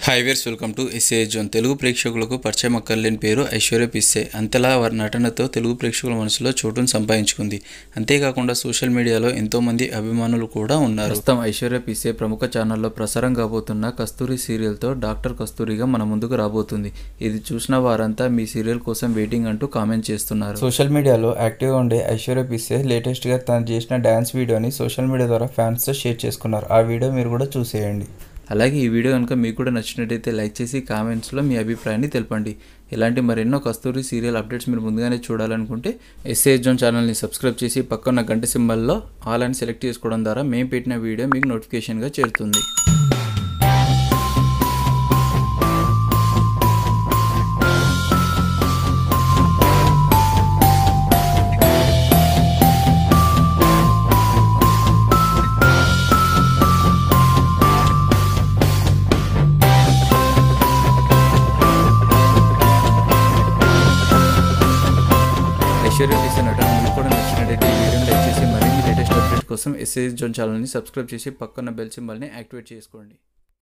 hi viewers welcome to SA zone Telugu ప్రేక్షకులకు పరిచయం అక్కర్లేని పేరు ఐశ్వర్య పిస్సే అంతలా వారి నటనతో తెలుగు ప్రేక్షకుల మనసులో చోటును సంపాదించుకుంది అంతేకాకుండా సోషల్ మీడియాలో ఎంతో మంది అభిమానులు కూడా ఉన్నారు ప్రస్తుతం ఐశ్వర్య పిస్సే ప్రముఖ ఛానల్లో ప్రసారం కాబోతున్న కస్తూరి సీరియల్తో డాక్టర్ కస్తూరిగా మన ముందుకు రాబోతుంది ఇది చూసిన వారంతా మీ సీరియల్ కోసం వెయిటింగ్ అంటూ కామెంట్ చేస్తున్నారు సోషల్ మీడియాలో యాక్టివ్గా ఉండే ఐశ్వర్య పిస్సే లేటెస్ట్గా తను చేసిన డ్యాన్స్ వీడియోని సోషల్ మీడియా ద్వారా ఫ్యాన్స్తో షేర్ చేసుకున్నారు ఆ వీడియో మీరు కూడా చూసేయండి అలాగే ఈ వీడియో కనుక మీకు కూడా నచ్చినట్టయితే లైక్ చేసి కామెంట్స్లో మీ అభిప్రాయాన్ని తెలపండి ఇలాంటి మరెన్నో కస్తూరి సీరియల్ అప్డేట్స్ మీరు ముందుగానే చూడాలనుకుంటే ఎస్ఏ జోన్ ఛానల్ని సబ్స్క్రైబ్ చేసి పక్కన గంట సింబల్లో ఆల్ అని సెలెక్ట్ చేసుకోవడం ద్వారా మేము పెట్టిన వీడియో మీకు నోటిఫికేషన్గా చేరుతుంది ఐశ్వర్య చేసే నటన మీకు కూడా నచ్చినట్టయితే ఈ వీడియోని లైక్ చేసి మరిన్ని లేటెస్ట్ అప్డేట్ కోసం ఎస్ఏ జోన్ ఛానల్ని సబ్స్క్రైబ్ చేసి పక్కన బెల్ సింబల్ని యాక్టివేట్ చేసుకోండి